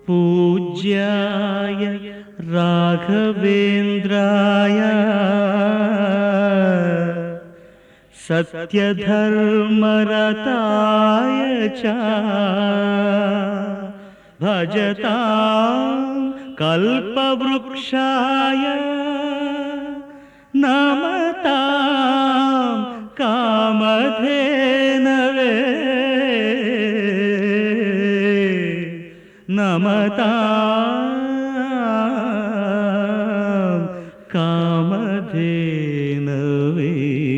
पूज्याय राघवेन्द्राय सत्यधर्मरताय च भजतां कल्पवृक्षाय नमतां कामधेनवे नमतां कामधेनवे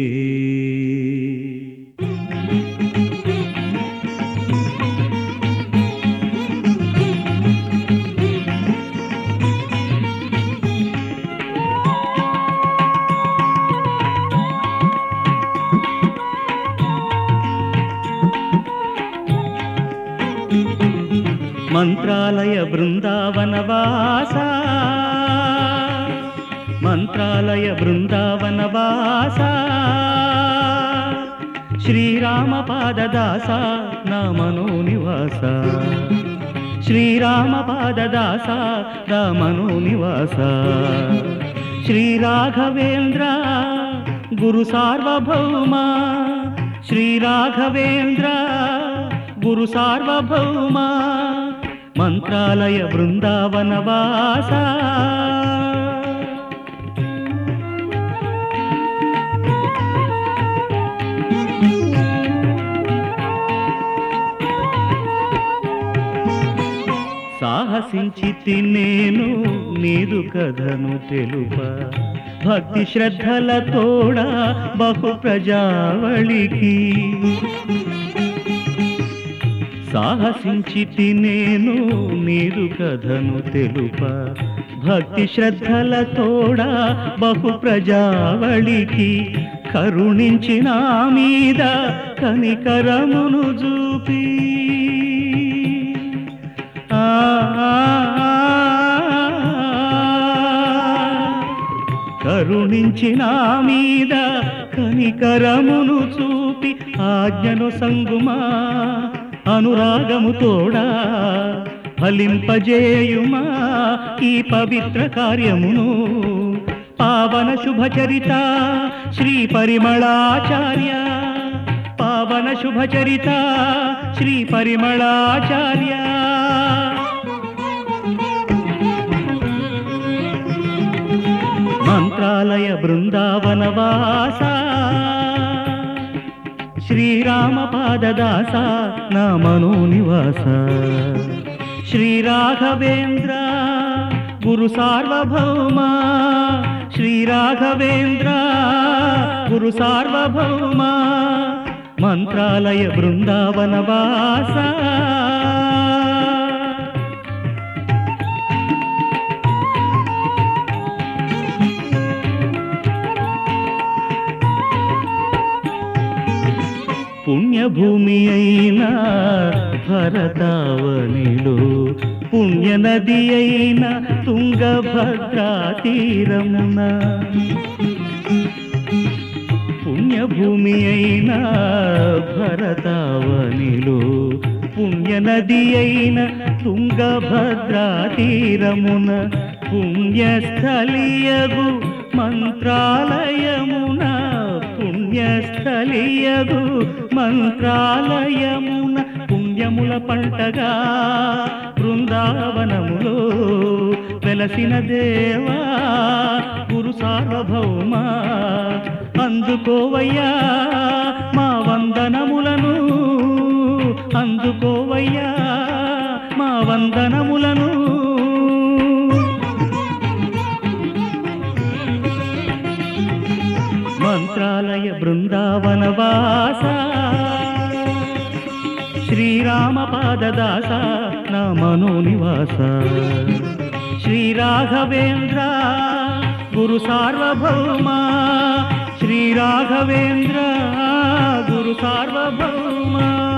మంత్రాలయ బృందావనవాస మంత్రాలయ బృందావనవాస శ్రీరామ పాదదాస నా మనోనివాస శ్రీరామ పాదదాస నా మనోనివాస శ్రీ రాఘవేంద్ర గురు సార్వభౌమ శ్రీ రాఘవేంద్ర గురు సార్వభౌమ మంత్రాలయ బృందావనవాస సాహసించి నేను నీదు కథను తెలుప భక్తి శ్రద్ధల తోడ బహు ప్రజావళికి సాహసించి నేను నీదు కథను తెలుప భక్తి శ్రద్ధల తోడ బహు ప్రజావళికి కరుణించి నా మీద కనికరమును చూపి ఆ ఆ, ఆ, కరుణించి నా మీద కనికరమును చూపి ఆజ్ఞను సంగుమా అనురాగము తోడా ఫలింపజేయుమా ఈ పవిత్ర కార్యమును పావన శుభచరిత శ్రీ పరిమళాచార్య పావన శుభచరిత శ్రీ పరిమళాచార్య మంత్రాలయ బృందావనవాస శ్రీరామ పాదదాస నా మనోనివాస శ్రీ రాఘవేంద్ర గురు సార్వభౌమ శ్రీ రాఘవేంద్ర గురు సార్వభౌమ మంత్రాలయ బృందావనవాస పుణ్యభూమి అయిన భరతావనిలో పుణ్యనది అయిన తుంగభద్రా తీరమున పుణ్యభూమి అయిన భరతావనిలో పుణ్యనది అయిన తుంగభద్రా తీరమున పుణ్యస్థలియగు మంత్రాలయమున పుణ్యస్థలియగు మంత్రాలయమున పుణ్యముల పంటగా బృందావనములో వెలసిన దేవా గురు సార్వభౌమ అందుకోవయ్యా మా వందనములను అందుకోవయ్యా మా వందనములను మంత్రాలయ బృందావనవాస శ్రీరామ పాదదాస నా మనోనివాస శ్రీ రాఘవేంద్ర గురు సార్వభౌమ శ్రీ రాఘవేంద్ర గురు సార్వభౌమ